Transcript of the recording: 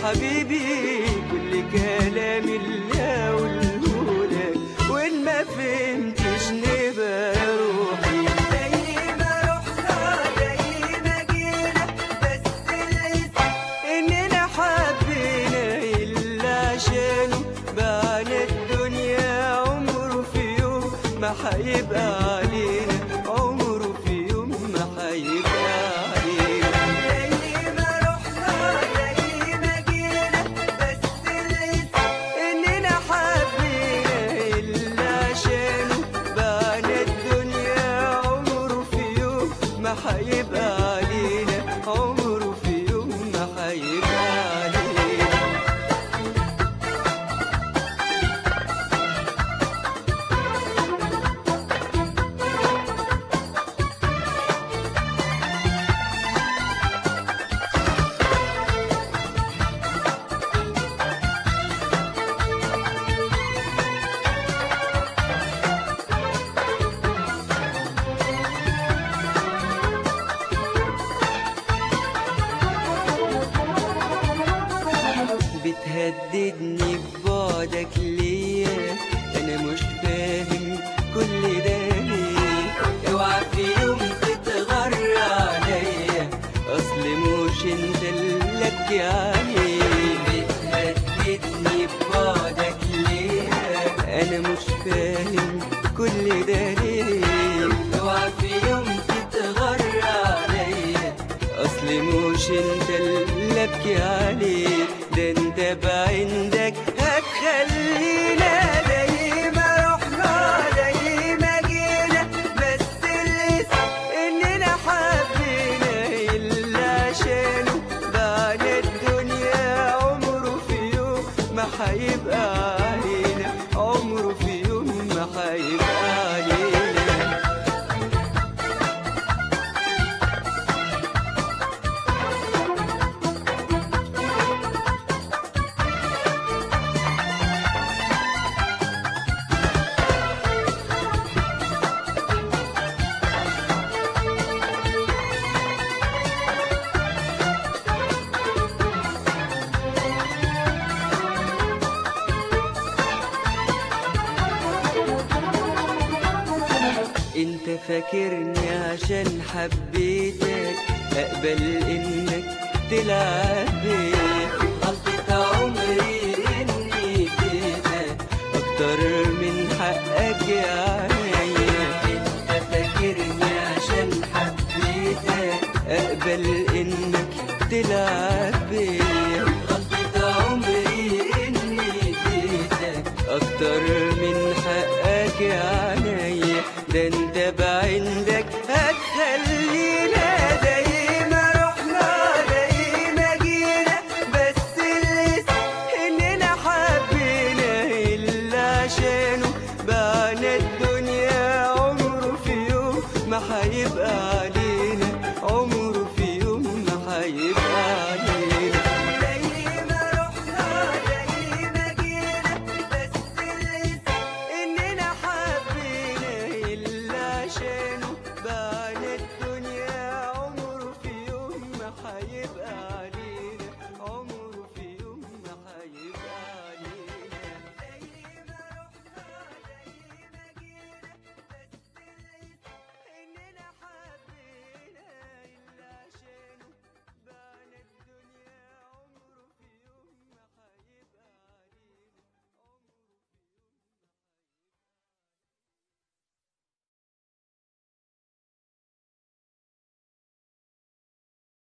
حبيبي كل كلام اللي اقوله وان ما فهمتش نبقى يا روحي زي ما رحنا زي ما جينا بس الاسم اننا حبينا الا عشانه بعنا الدنيا عمره في يوم ما هيبقى علينا عمره في يوم ما هيبقى علينا زي ما رحنا زي ما جينا بس الاسم اننا حبينا الا عشانه بعنا الدنيا عمره في يوم ما هيبقى علينا عمره في يوم ما هيبقى علينا بتهددني ببعدك ليا انا مش فاهم كل ده ليه اوعى في يوم تتغر عليا اصل مش انت اللي ابكي عليه بتهددني ببعدك ليا انا مش فاهم كل ده ليه اوعى في يوم تتغر عليا اصل مش انت اللي ابكي عليه ده انت بعندك هتخلينا زي ما رحنا زي ما جينا بس الاسم اننا حبينا الا عشانه بعد الدنيا عمره في يوم ما هيبقى علينا عمره في يوم ما هيبقى علينا انت فاكرني عشان حبيتك اقبل انك تلعب بيا غلطة عمري اني اديتك اكتر من حقك يا عينيا انت فاكرني عشان حبيتك اقبل انك تلعب بيا غلطة عمري اني اديتك اكتر من حقك يا عينيا ده انت بعندك هتخلينا زي ما رحنا زي ما جينا بس الاسم اننا حبينا الا عشانه بعنا الدنيا عمره في يوم ما هيبقى علينا عمره في يوم ما هيبقى